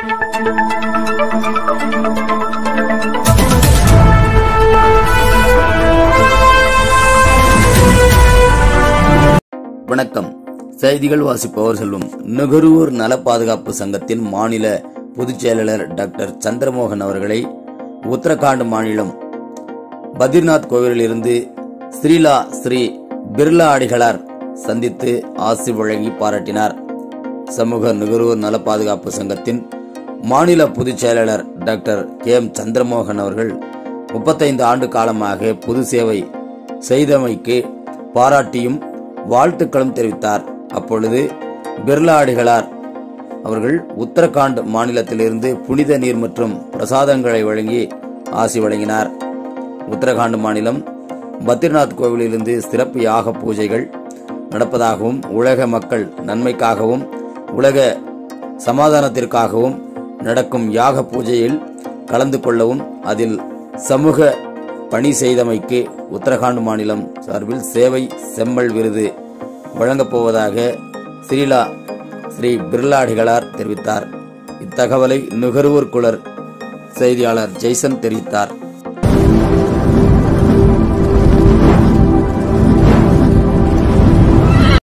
வணக்கம் செய்திகள் வாசிப்பவர் செல்வம் நுகர்வோர் நல பாதுகாப்பு சங்கத்தின் மாநில பொதுச் செயலாளர் டாக்டர் சந்திரமோகன் அவர்களை உத்தரகாண்ட் மாநிலம் பத்ரிநாத் கோவிலிலிருந்து ஸ்ரீலா ஸ்ரீ பிர்லா அடிகளார் சந்தித்து ஆசி வழங்கி பாராட்டினார் சமூக நுகர்வோர் நல பாதுகாப்பு சங்கத்தின் மாநில பொதுச் செயலாளர் டாக்டர் கே எம் சந்திரமோகன் அவர்கள் முப்பத்தைந்து ஆண்டு காலமாக பொது சேவை செய்தமைக்கு பாராட்டியும் வாழ்த்துக்களும் தெரிவித்தார் அப்பொழுது பிர்லா அடிகளார் அவர்கள் உத்தரகாண்ட் மாநிலத்திலிருந்து புனித நீர் மற்றும் பிரசாதங்களை வழங்கி ஆசி வழங்கினார் உத்தரகாண்ட் மாநிலம் பத்ரிநாத் கோவிலிலிருந்து சிறப்பு யாக பூஜைகள் நடப்பதாகவும் உலக மக்கள் நன்மைக்காகவும் உலக சமாதானத்திற்காகவும் நடக்கும் யாக பூஜையில் கலந்து கொள்ளவும் அதில் சமூக பணி செய்தமைக்கு உத்தரகாண்ட் மாநிலம் சார்பில் சேவை செம்மல் விருது வழங்கப் போவதாக ஸ்ரீலா ஸ்ரீ பிர்லாடிகளார் தெரிவித்தார் இத்தகவலை நுகர்வோர் குளர் செய்தியாளர் ஜெய்சன் தெரிவித்தார்